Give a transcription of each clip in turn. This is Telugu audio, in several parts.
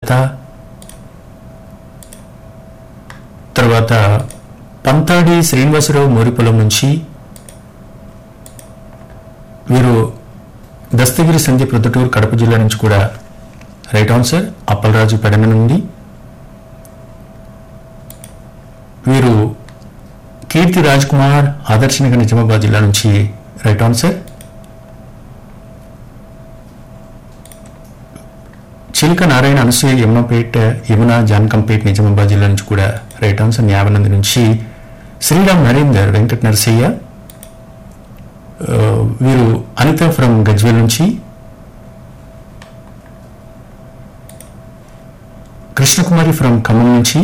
దత్త తర్వాత పంతాడి శ్రీనివాసరావు మోరిపొలం నుంచి వీరు దస్తగిరి సంధ్య ప్రొద్దుటూరు కడప జిల్లా నుంచి కూడా రైట్ ఆన్సర్ అప్పలరాజు పెడన నుండి వీరు కీర్తి రాజ్ కుమార్ ఆదర్శనగర్ నిజామాబాద్ జిల్లా నుంచి రైట్ ఆన్సర్ చిలుక నారాయణ అనసూయ యమునపేట యమున జానకంపేట్ నిజామాబాద్ జిల్లా నుంచి కూడా రైట్ ఆన్సర్ న్యావనంది నుంచి శ్రీరామ్ నరేందర్ వెంకట నరసయ్య ఆ, వీరు అనిత ఫ్రమ్ గజ్వేల్ నుంచి కృష్ణకుమారి ఫ్రమ్ ఖమ్మం నుంచి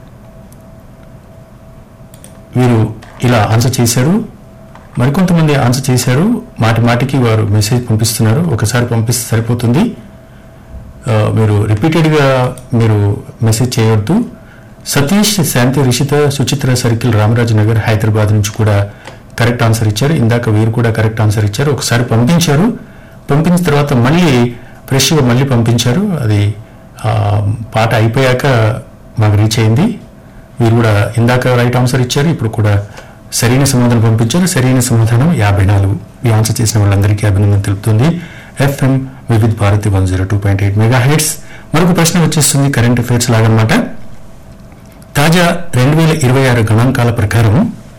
వీరు ఇలా ఆన్సర్ చేశారు మరికొంతమంది ఆన్సర్ చేశారు మాటి మాటికి వారు మెసేజ్ పంపిస్తున్నారు ఒకసారి పంపిస్తే సరిపోతుంది ఆ, మీరు రిపీటెడ్గా మీరు మెసేజ్ చేయవద్దు సతీష్ శాంతి రిషిత సుచిత్ర సర్కిల్ రామరాజు నగర్ హైదరాబాద్ నుంచి కూడా కరెక్ట్ ఆన్సర్ ఇచ్చారు ఇందాక వీరు కూడా కరెక్ట్ ఆన్సర్ ఇచ్చారు ఒకసారి పంపించారు పంపించిన తర్వాత మళ్ళీ ఫ్రెష్గా మళ్ళీ పంపించారు అది ఆ, పాట అయిపోయాక మాకు రీచ్ అయింది వీరు కూడా ఇందాక రైట్ ఆన్సర్ ఇచ్చారు ఇప్పుడు కూడా సరైన సమాధానం పంపించారు సరైన సమాధానం యాభై నాలుగు ఈ ఆన్సర్ చేసిన వాళ్ళందరికీ అభినందన తెలుపుతుంది FM Vividh Bharati one zero two point eight megahertz మరొక ప్రశ్న వచ్చేస్తుంది కరెంట్ అఫైర్స్ లాగనమాట తాజా రెండు వేల ఇరవై ఆరు గణాంకాల ప్రకారం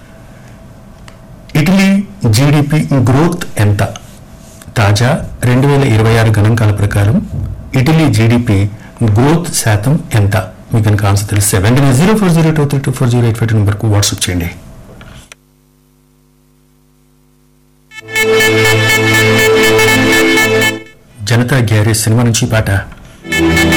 ఇటలీ జీడిపి గ్రోత్ ఎంత తాజా రెండు వేల ఇరవై ఆరు గణాంకాల ప్రకారం ఇటలీ జీడిపి గ్రోత్ శాతం ఎంత మీకు కనుక ఆన్సర్ తెలిస్తే వెంటనే zero four zero two three two four zero eight five నెంబర్కు వాట్సాప్ చేయండి జనతా గ్యారేజ్ సినిమా నుంచి ఈ పాట